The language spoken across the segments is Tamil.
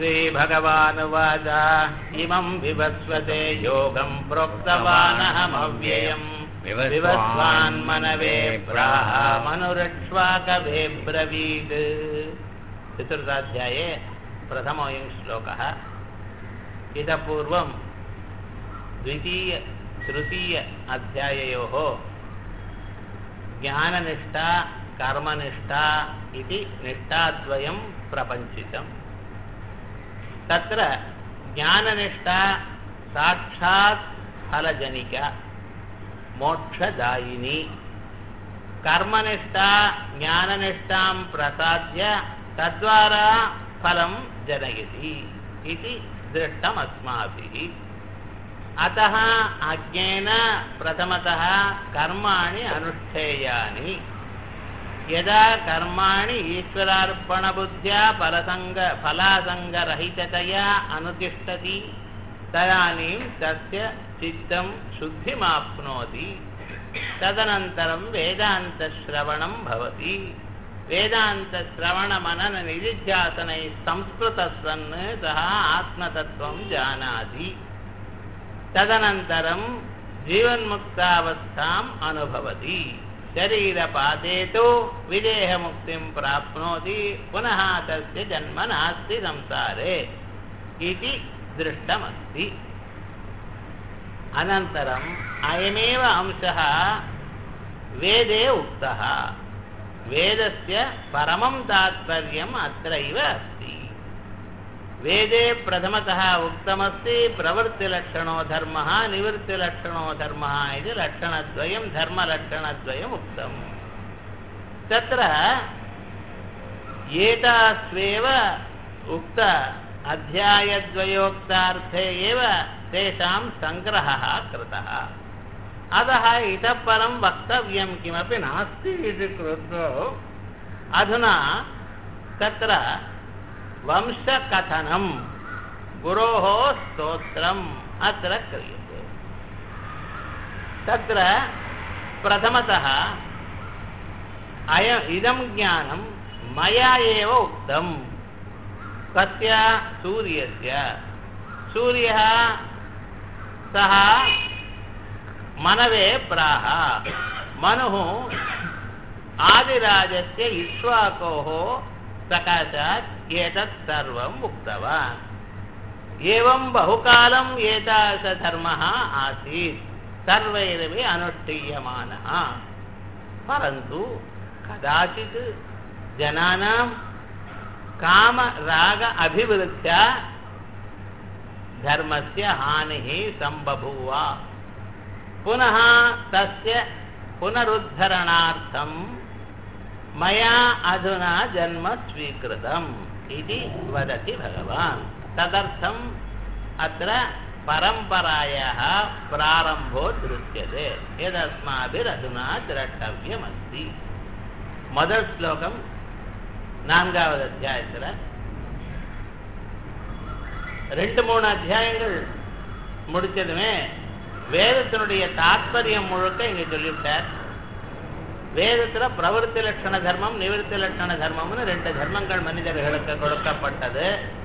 श्रीभगवानुवाच इमम् विवस्वते योगम् प्रोक्तवानहमव्ययम् विवस्वान्मनवे प्राह मनुरक्ष्वाकवे ब्रवीत् चतुर्थाध्याये प्रथमोऽयं श्लोकः इतः पूर्वं द्वितीय तृतीय अध्याययोः ज्ञाननिष्ठा कर्मनिष्ठा इति निष्ठाद्वयं प्रपञ्चितम् तत्र ज्ञाननिष्ठा साक्षात् फलजनिका मोक्षदायिनी कर्मनिष्ठा ज्ञाननिष्ठां प्रसाद्य तद्वारा फलं जनयति इति दृष्टमस्माभिः अतः अज्ञेन प्रथमतः कर्माणि अनुष्ठेयानि यदा कर्माणि ईश्वरार्पणबुद्ध्या फलसङ्ग फलासङ्गरहिततया अनुतिष्ठति तदानीं तस्य चित्तं शुद्धिमाप्नोति तदनन्तरं वेदान्तश्रवणं भवति वेदान्तश्रवणमनननिधिध्यासनैः संस्कृतः सन् सः आत्मतत्त्वं जानाति तदनन्तरं जीवन्मुक्तावस्थाम् अनुभवति शरीरपाते तु विदेहमुक्तिं प्राप्नोति पुनः तस्य जन्म नास्ति संसारे इति दृष्टमस्ति अनन्तरम् अयमेव अंशः वेदे उक्तः वेदस्य परमं तात्पर्यम् अत्रैव अस्ति वेदे प्रथमतः उक्तमस्ति प्रवृत्तिलक्षणो धर्मः निवृत्तिलक्षणो धर्मः इति लक्षणद्वयं धर्मलक्षणद्वयम् उक्तम् तत्र एतास्वेव उक्त अध्यायद्वयोक्तार्थे एव तेषां सङ्ग्रहः कृतः अतः इतः परं वक्तव्यं किमपि नास्ति इति कृत्वा अधुना तत्र वंशकथनं गुरोः स्तोत्रम् अत्र क्रियते तत्र प्रथमतः अय इदं ज्ञानं मया एव उक्तं कस्य सूर्यस्य सूर्यः सः मनवे प्राह मनुः आदिराजस्य इक्ष्वाकोः सकाशात् एतत् सर्वम् उक्तवान् एवं बहुकालम् एतादृशधर्मः आसीत् सर्वैरपि अनुष्ठीयमानः परन्तु कदाचित् जनानां कामराग अभिवृद्ध्या धर्मस्य हानिः सम्बभूव पुनः तस्य पुनरुद्धरणार्थं मया अधुना जन्म स्वीकृतम् इति वदति भगवान् तदर्थम् अत्र परम्परायाः प्रारम्भो दृश्यते यदस्माभिरधुना द्रष्टव्यमस्ति முதல் ஸ்லோகம் நான்காவது அத்தியாயத்தில் ரெண்டு மூணு அத்தியாயங்கள் முடிச்சதுமே வேதத்தினுடைய தாற்பயம் முழுக்க இங்க சொல்லிவிட்டார் வேதத்துல பிரவருத்தி லட்சண தர்மம் நிவர்த்தி லட்சண தர்மம்னு ரெண்டு தர்மங்கள் மனிதர்களுக்கு கொடுக்கப்பட்டது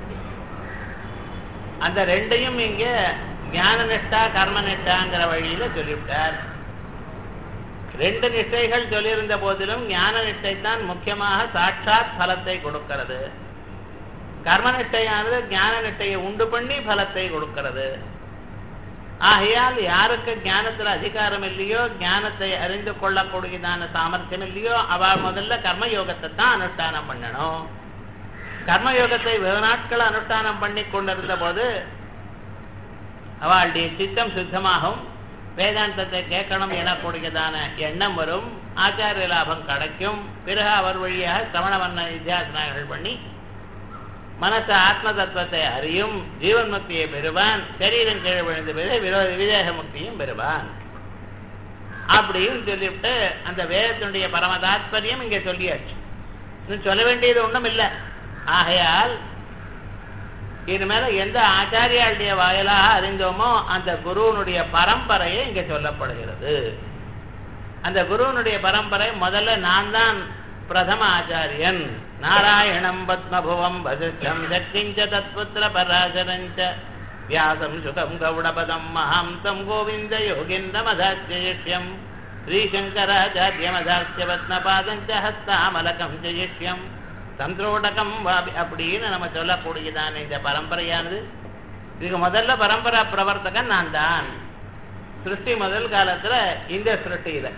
அந்த ரெண்டையும் இங்க ஞான நிஷ்டா கர்ம நிஷ்டாங்கிற வழியில சொல்லிவிட்டார் ரெண்டு நிஷ்டைகள் சொல்லியிருந்த போதிலும் ஞான நிஷ்டை தான் முக்கியமாக சாட்சாத் பலத்தை கொடுக்கிறது கர்ம நிஷ்டையானது ஞான நிஷ்டையை உண்டு பண்ணி பலத்தை கொடுக்கிறது ஆகையால் யாருக்கு ஞானத்தில் அதிகாரம் இல்லையோ ஞானத்தை அறிந்து கொள்ளக்கூடியதான சாமர்த்தியம் இல்லையோ அவள் முதல்ல கர்மயோகத்தை தான் அனுஷ்டானம் பண்ணணும் கர்மயோகத்தை வெகு நாட்கள் அனுஷ்டானம் பண்ணி கொண்டிருந்த போது அவளுடைய சித்தம் சுத்தமாகும் வேதாந்தத்தை கேட்கணும் எனக்கூடியதான எண்ணம் வரும் ஆச்சாரிய லாபம் கிடைக்கும் பிறகு அவர் வழியாக சிரவண வண்ண வித்தியாசனங்கள் பண்ணி மனசு ஆத்ம தத்துவத்தை அறியும் ஜீவன் முக்தியை பெறுவான் சரீரம் கீழே விழுந்த பிறகு விரோத விதேக முக்தியும் பெறுவான் அப்படின்னு சொல்லிவிட்டு அந்த வேதத்தினுடைய பரம தாத்பரியம் இங்கே சொல்லியாச்சு இன்னும் சொல்ல வேண்டியது ஒன்றும் இல்லை ஆகையால் இது மேல எந்த ஆச்சாரியாளுடைய வாயிலாக அறிந்தோமோ அந்த குருவனுடைய பரம்பரையை இங்க சொல்லப்படுகிறது அந்த குருவனுடைய பரம்பரை முதல்ல நான் தான் பிரதம ஆச்சாரியன் நாராயணம் பத்மபுவம் வசிஷ்டம் சக்திஞ்ச தத்புத்திர பராசரஞ்ச வியாசம் சுகம் கௌடபதம் மகாம்சம் கோவிந்த யோகிந்தமதாச்சிஷ்யம் ஸ்ரீசங்கராச்சாரியமதாச்சிய பத்மபாதஞ்ச ஹஸ்தாமலகம் ஜெயிஷ்யம் தந்திரோடகம் வாபி அப்படின்னு நம்ம சொல்லக்கூடியதான இந்த பரம்பரையானது இதுக்கு முதல்ல பரம்பரா பிரவர்த்தகன் நான் தான் சிருஷ்டி முதல் காலத்துல இந்த சிருஷ்டியில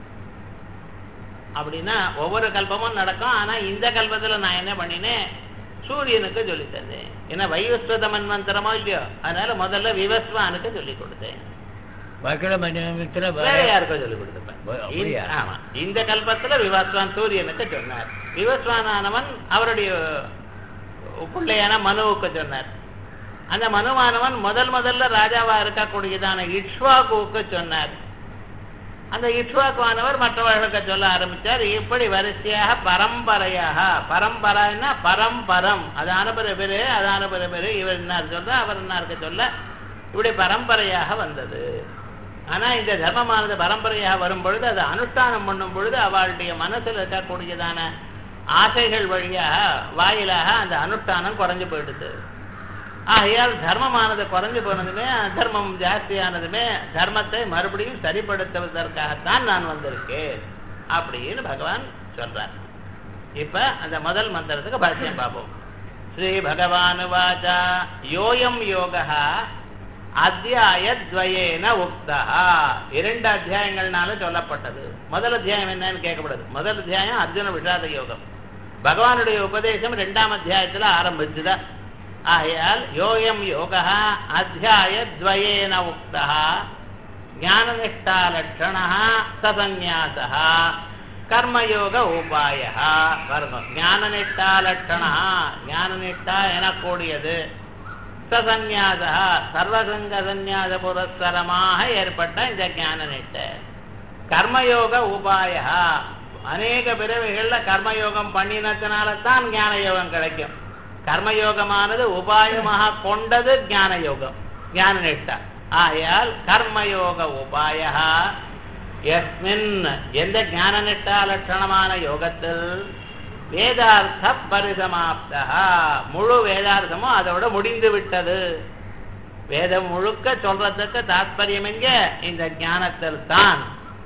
அப்படின்னா ஒவ்வொரு கல்பமும் நடக்கும் ஆனா இந்த கல்பத்துல நான் என்ன பண்ணினேன் சூரியனுக்கு சொல்லி தந்தேன் ஏன்னா வைவஸ்வத மன்வந்தரமோ இல்லையோ அதனால முதல்ல விவஸ்வானுக்கு சொல்லி கொடுத்தேன் வக்கட மன்னியமித்திர வேற யாருக்கோ சொல்லி கொடுத்துப்பேன் ஓ, அப்படியா? இந்த- ஆமா இந்த கல்பத்துல விவஸ்வான் சூரியனுக்கு சொன்னார் விவஸ்வானானவன் அவருடைய பிள்ளையான மனுவுக்கு சொன்னார் அந்த மனுவானவன் முதல் முதல்ல ராஜாவா இருக்கக்கூடியதான இக்ஷ்வாகுவுக்கு சொன்னார் அந்த இக்ஷ்வாக்குவானவர் மற்றவர்களுக்கு சொல்ல ஆரம்பிச்சார் இப்படி வரிசையாக பரம்பரையாக பரம்பரைன்னா பரம்பரம் அது அனுப்புற பேரு அது அனுப்புற பேரு இவர் இன்னார் சொல்ற அவர் இன்னாருக்கு சொல்ல இப்படி பரம்பரையாக வந்தது ஆனா இந்த தர்மமானது பரம்பரையாக வரும் பொழுது அது அனுஷ்டானம் பண்ணும் பொழுது அவளுடைய மனசுல இருக்கக்கூடியதான ஆசைகள் வழியாக வாயிலாக அந்த அனுஷ்டானம் குறைஞ்சு போயிடுது ஆகையால் தர்மமானது குறைஞ்சு போனதுமே அதர்மம் ஜாஸ்தியானதுமே தர்மத்தை மறுபடியும் சரிப்படுத்துவதற்காகத்தான் நான் வந்திருக்கேன் அப்படின்னு பகவான் சொல்றார் இப்ப அந்த முதல் மந்திரத்துக்கு பாஷ்யம் பார்ப்போம் ஸ்ரீ பகவான் வாச்சா யோயம் யோகா அத்தியாயத்வயேன உக்தா இரண்டு அத்தியாயங்கள்னால சொல்லப்பட்டது முதல் அத்தியாயம் என்னன்னு கேட்கப்படுது முதல் அத்தியாயம் அர்ஜுன விஷாத யோகம் பகவானுடைய உபதேசம் இரண்டாம் அத்தியாயத்துல ஆரம்பிச்சுதா ஆகையால் யோயம் யோகா அத்தியாயத்வயேன உக்தா ஞானநிஷ்டா லட்சண சசந்நியாச கர்மயோக உபாய கர்ம ஞானநிஷ்டா லட்சண ஞானநிஷ்டா எனக்கூடியது சசந்நியாச சர்வசங்க சந்நியாச புரஸ்கரமாக ஏற்பட்ட இந்த ஞான நிஷ்டை கர்மயோக உபாய அநேக பிறவைகள்ல கர்மயோகம் பண்ணினதுனால தான் ஞான யோகம் கிடைக்கும் கர்மயோகமானது உபாயமாக கொண்டது ஞான யோகம் ஞான நிஷ்டா ஆகையால் கர்மயோக உபாய எஸ்மின் எந்த ஞான நிஷ்டா லட்சணமான யோகத்தில் வேதார்த்த பரிசமாப்தா முழு வேதார்த்தமும் அதோட முடிந்து விட்டது வேதம் முழுக்க சொல்றதுக்கு தாத்பரியம் எங்க இந்த ஞானத்தில் தான்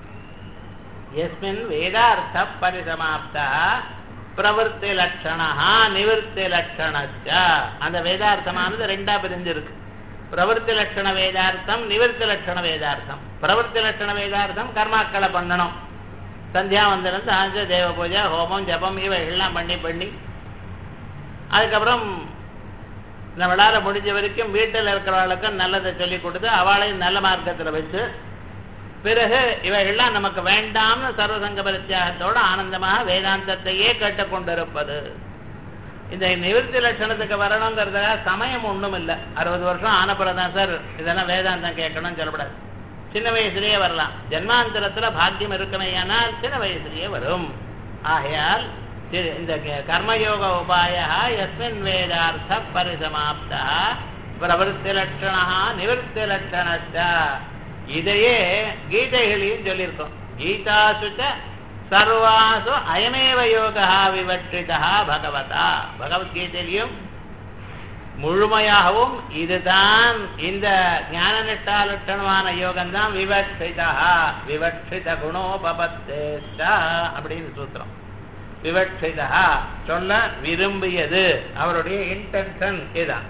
எஸ்மின் வேதார்த்த பரிசமாப்தா பிரவருத்தி லட்சணா நிவர்த்தி லட்சணச்ச அந்த வேதார்த்தமானது ரெண்டா பிரிஞ்சிருக்கு பிரவருத்தி லட்சண வேதார்த்தம் நிவர்த்தி லட்சண வேதார்த்தம் பிரவருத்தி லட்சண வேதார்த்தம் கர்மாக்களை பண்ணணும் சந்தியாவந்தனம் சாஞ்ச தேவ பூஜை ஹோமம் ஜபம் இவைகள்லாம் பண்ணி பண்ணி அதுக்கப்புறம் நம்மளால முடிஞ்ச வரைக்கும் வீட்டில் இருக்கிறவர்களுக்கும் நல்லதை சொல்லி கொடுத்து அவளையும் நல்ல மார்க்கத்தில் வச்சு பிறகு இவைகள்லாம் நமக்கு வேண்டாம்னு சர்வசங்க பரித்தியாகத்தோட ஆனந்தமாக வேதாந்தத்தையே கேட்டுக்கொண்டிருப்பது இந்த நிவர்த்தி லட்சணத்துக்கு வரணுங்கிறதுக்காக சமயம் ஒன்றும் இல்லை அறுபது வருஷம் ஆனப்புறதான் சார் இதெல்லாம் வேதாந்தம் கேட்கணும்னு சொல்லப்படாது சின்ன வயசுலயே வரலாம் ஜென்மாந்தரத்துல பாக்கியம் இருக்குமையானால் சின்ன வயசுலயே வரும் ஆகையால் தி- இந்த க- கர்மயோக உபாய எஸ்மின் வேதார்த்த பரிசமாப்தா பிரவருத்தி லட்சணா நிவர்த்தி லட்சணச்ச இதையே கீதைகளையும் சொல்லியிருக்கோம் கீதாசுச்ச சர்வாசு அயமேவ யோகா விவட்சிதா பகவதா பகவத்கீதையிலையும் முழுமையாகவும் இதுதான் இந்த ஞான நிஷ்டா லட்சணமான யோகம் தான் விவட்சிதா விவட்சித குணோபபத்தேஷ்ட அப்படின்னு சூத்திரம் விவட்சிதா சொல்ல விரும்பியது அவருடைய இன்டென்ஷன் இதுதான்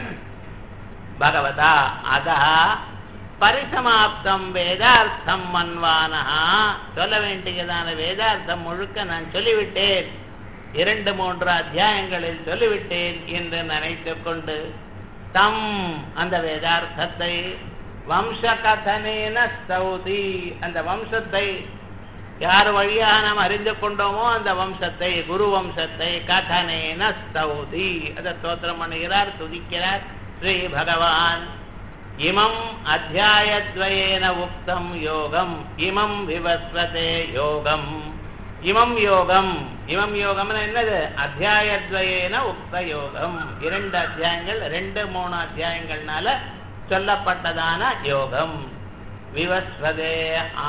பகவதா அதா பரிசமாப்தம் வேதார்த்தம் மன்வானா சொல்ல வேண்டியதான வேதார்த்தம் முழுக்க நான் சொல்லிவிட்டேன் இரண்டு மூன்று அத்தியாயங்களில் சொல்லிவிட்டேன் என்று நினைத்துக் கொண்டு தம் அந்த வேதார்த்தத்தை வம்ச கதனேன ஸ்தௌதி அந்த வம்சத்தை யார் வழியாக நாம் அறிந்து கொண்டோமோ அந்த வம்சத்தை குரு வம்சத்தை கதனேன ஸ்தௌதி அதை ஸ்தோத்திரம் பண்ணுகிறார் துதிக்கிறார் ஸ்ரீ பகவான் இமம் அத்தியாயத்வயேன உக்தம் யோகம் இமம் விவஸ்வதே யோகம் இமம் யோகம் இமம் யோகம்னு என்னது அத்தியாயத்வயேன உக்த யோகம் இரண்டு அத்தியாயங்கள் ரெண்டு மூணு அத்தியாயங்கள்னால சொல்லப்பட்டதான யோகம் விவஸ்வதே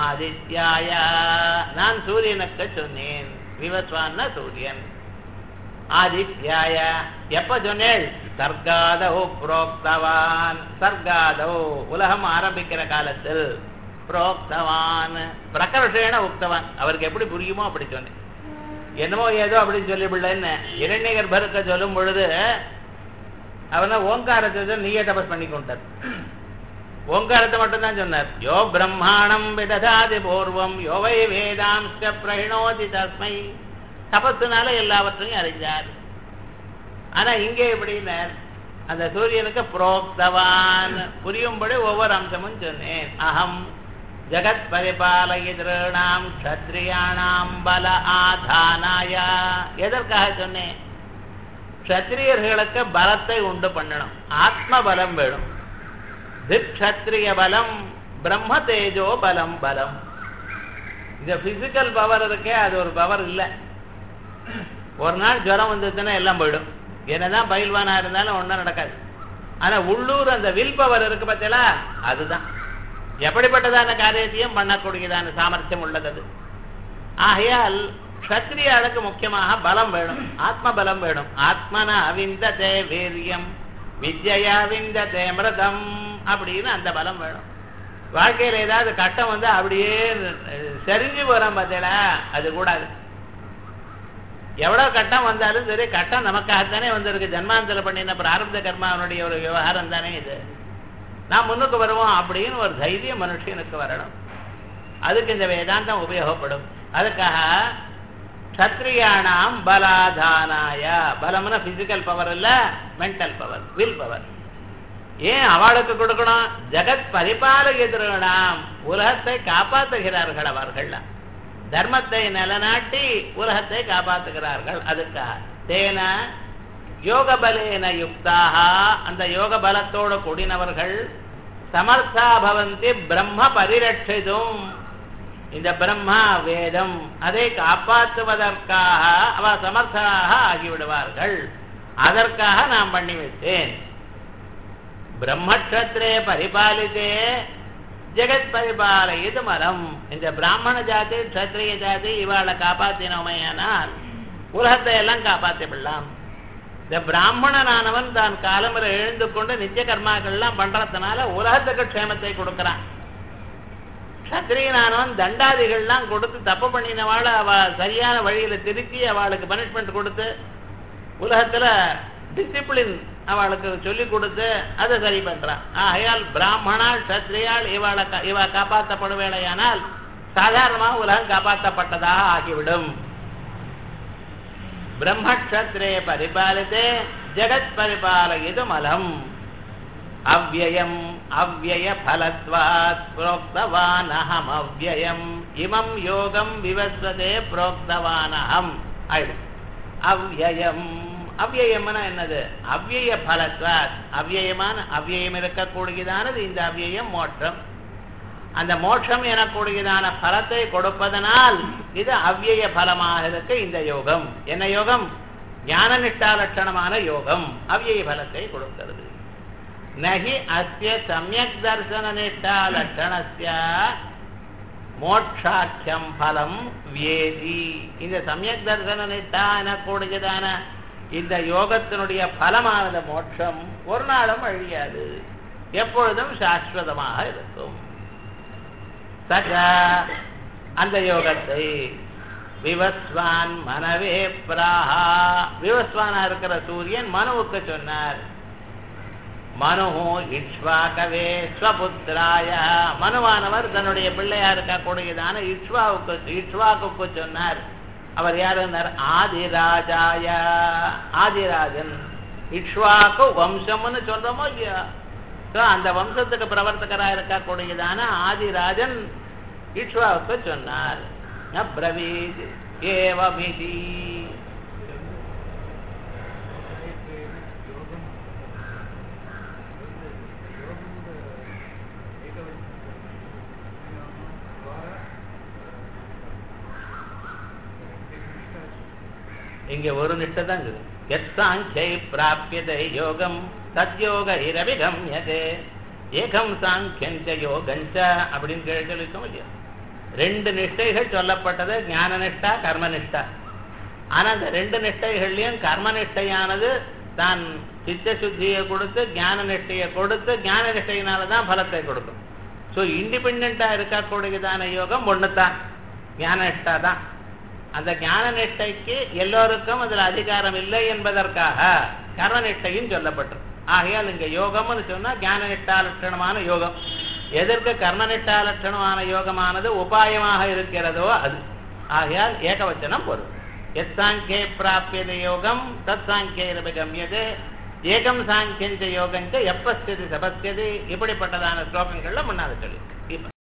ஆதித்யாய நான் சூரியனுக்கு சொன்னேன் விவஸ்வான்னா சூரியன் ஆதித்யாய எப்ப சொன்னேள் சர்காதோ புரோக்தவான் சர்காதோ உலகம் ஆரம்பிக்கிற காலத்தில் புரோக்தவான் பிரகர்ஷேன உக்தவான் அவருக்கு எப்படி புரியுமோ அப்படி சொன்னேன் என்னமோ ஏதோ அப்படின்னு சொல்லிவிடலன்னு இரண்ய கர்ப்பருக்க சொல்லும் பொழுது அவன ஓங்காரத்தை சொல்லி நீயே தபஸ் பண்ணி கொண்டார் ஓங்காரத்தை மட்டும்தான் சொன்னார் யோ பிரம்மாணம் விததாதி பூர்வம் யோவை வேதாம்ச பிரகிணோதி தஸ்மை தபத்துனால எல்லாவற்றையும் அறிஞ்சார் ஆனா இங்கே எப்படின்னார் அந்த சூரியனுக்கு புரோக்தவான் புரியும்படி ஒவ்வொரு அம்சமும் சொன்னேன் அகம் ஜகத் பரிபாலயிதிருணாம் க்ஷத்ரியாணாம் பல ஆதானாய எதற்காக சொன்னேன் க்ஷத்ரியர்களுக்கு பலத்தை உண்டு பண்ணணும் ஆத்ம பலம் வேணும் திக்ஷத்ரிய பலம் பிரம்ம தேஜோ பலம் பலம் இந்த பிசிக்கல் பவர் இருக்கே அது ஒரு பவர் இல்லை ஒரு நாள் ஜுரம் வந்ததுன்னா எல்லாம் போயிடும் என்னதான் பயில்வானா இருந்தாலும் ஒன்றும் நடக்காது ஆனா உள்ளூர் அந்த வில் பவர் இருக்கு பார்த்தீங்களா அதுதான் எப்படிப்பட்டதான காரியத்தையும் பண்ணக்கூடியதான சாமர்த்தியம் உள்ளது அது ஆகையால் க்ஷத்ரியாளுக்கு முக்கியமாக பலம் வேணும் ஆத்ம பலம் வேணும் ஆத்மனா விந்ததே வீரியம் வித்யா விந்ததே மிருதம் அப்படின்னு அந்த பலம் வேணும் வாழ்க்கையில ஏதாவது கட்டம் வந்து அப்படியே செறிஞ்சு போறோம் பார்த்தீங்களா அது கூடாது எவ்வளவு கட்டம் வந்தாலும் சரி கட்டம் நமக்காகத்தானே வந்திருக்கு ஜன்மாந்தர பண்ணின பிராரப்த கர்மாவனுடைய ஒரு விவகாரம் தானே இது நான் முன்னுக்கு வருவோம் அப்படின்னு ஒரு தைரியம் மனுஷனுக்கு வரணும் அதுக்கு இந்த வேதாந்தம் உபயோகப்படும் அதுக்காக சத்ரியானாம் பலாதானாய பலம்னா பிசிக்கல் பவர் இல்ல மென்டல் பவர் வில் பவர் ஏன் அவளுக்கு கொடுக்கணும் ஜெகத் பரிபாலகிதனாம் உலகத்தை காப்பாற்றுகிறார்கள் அவர்கள் தர்மத்தை நிலநாட்டி உலகத்தை காப்பாற்றுகிறார்கள் அதுக்காக தேன யோக பலேன யுக்தாக அந்த யோக பலத்தோடு கூடினவர்கள் சமர்த்தா பவந்தி பிரம்ம பரிரட்சிதும் இந்த பிரம்மா வேதம் அதை காப்பாற்றுவதற்காக அவ சமர்த்தாக ஆகிவிடுவார்கள் அதற்காக நான் பண்ணி வைத்தேன் பிரம்மக்ஷத்ரே பரிபாலித்தே ஜெகத் பரிபாலயது மரம் இந்த பிராமண ஜாதி க்ஷத்ரிய ஜாதி இவாளை காப்பாற்றினோமையானால் உலகத்தை எல்லாம் காப்பாற்றி விடலாம் இந்த பிராமணனானவன் தான் காலமுறை எழுந்து கொண்டு நித்திய கர்மாக்கள்லாம் பண்றதுனால உலகத்துக்கு க்ஷேமத்தை கொடுக்கிறான் க்ஷத்ரியனானவன் தண்டாதிகள்லாம் கொடுத்து தப்பு பண்ணினவாள் அவ சரியான வழியில திருத்தி அவளுக்கு பனிஷ்மெண்ட் கொடுத்து உலகத்துல டிசிப்ளின் அவளுக்கு சொல்லி கொடுத்து அதை சரி பண்றான் ஆகையால் பிராமணால் சத்ரியால் இவளை இவ காப்பாற்றப்படுவேளையானால் சாதாரணமாக உலகம் காப்பாற்றப்பட்டதாக ஆகிவிடும் பிரம்மக்ஷத்ரே பரிபாலித்தே ஜெகத் பரிபாலயிது மலம் அவ்வயம் அவ்வய பலத்வாத் புரோக்தவான் அகம் அவ்வயம் இமம் யோகம் விவஸ்வதே புரோக்தவான் அகம் ஆயிடும் அவ்வயம் அவ்வயம்னா என்னது அவ்வய பலத்வாத் அவ்வயமான அவ்வயம் இருக்கக்கூடியதானது இந்த அவ்வயம் மோட்சம் அந்த மோட்சம் எனக்கூடியதான பலத்தை கொடுப்பதனால் இது அவ்வய பலமாக இருக்கு இந்த யோகம் என்ன யோகம் ஞான நிஷ்டா லட்சணமான யோகம் அவ்வய பலத்தை கொடுக்கிறது நகி அஸ்ய சமயக் தர்சன நிஷ்டா லட்சணஸ்ய மோட்சாக்கியம் பலம் வேதி இந்த சமயக் தர்சன நிஷ்டா எனக்கூடியதான இந்த யோகத்தினுடைய பலமானது மோட்சம் ஒரு நாளும் அழியாது எப்பொழுதும் சாஸ்வதமாக இருக்கும் சக அந்த யோகத்தை விவஸ்வான் மனவே பிராஹா விவஸ்வானா இருக்கிற சூரியன் மனுவுக்கு சொன்னார் மனு இக்ஷ்வாகவே ஸ்வபுத்திராய மனுவானவர் தன்னுடைய பிள்ளையா இருக்கக்கூடியதான இக்ஷ்வாவுக்கு இக்ஷ்வாக்கு சொன்னார் அவர் யாருன்னார் ஆதிராஜாய ஆதிராஜன் இக்ஷ்வாக்கு வம்சம்னு சொல்றோமோ இல்லையா So, அந்த வம்சத்துக்கு பிரவர்த்தகரா இருக்கக்கூடியதான ஆதிராஜன் இக்ஷ்வாவுக்கு சொன்னார் பிரவீத் ஏவமிதி இங்க ஒரு நிஷ்டை தான் இருக்குது எத் சாங்கியை பிராபியதை யோகம் தத்யோக இரவிகம்யதே ஏகம் சாங்கியஞ்ச யோகஞ்ச அப்படின்னு கேட்டு சொல்லியிருக்கோம் இல்லையா ரெண்டு நிஷ்டைகள் சொல்லப்பட்டது ஞான நிஷ்டா கர்ம நிஷ்டா ஆனா அந்த ரெண்டு நிஷ்டைகள்லயும் கர்ம நிஷ்டையானது தான் சித்த சுத்தியை கொடுத்து ஞான நிஷ்டையை கொடுத்து ஞான நிஷ்டையினால தான் பலத்தை கொடுக்கும் ஸோ இண்டிபெண்டா இருக்கக்கூடியதான யோகம் ஒண்ணுதான் ஞான நிஷ்டா தான் அந்த ஞான நிஷ்டைக்கு எல்லோருக்கும் அதுல அதிகாரம் இல்லை என்பதற்காக கர்ம நிஷ்டையும் சொல்லப்பட்டிருக்கு ஆகையால் இங்க யோகம்னு சொன்னா ஞான நிஷ்டா லட்சணமான யோகம் எதற்கு கர்மநிஷ்டா லட்சணமான யோகமானது உபாயமாக இருக்கிறதோ அது ஆகையால் ஏகவச்சனம் பொருள் எத் சாங்கியே பிராபியத யோகம் தத் சாங்கிய கம்யது ஏகம் சாங்கியஞ்ச யோகஞ்ச எப்பஸ்யது சபஸ்யது இப்படிப்பட்டதான ஸ்லோகங்கள்ல முன்னாடி சொல்லி இப்ப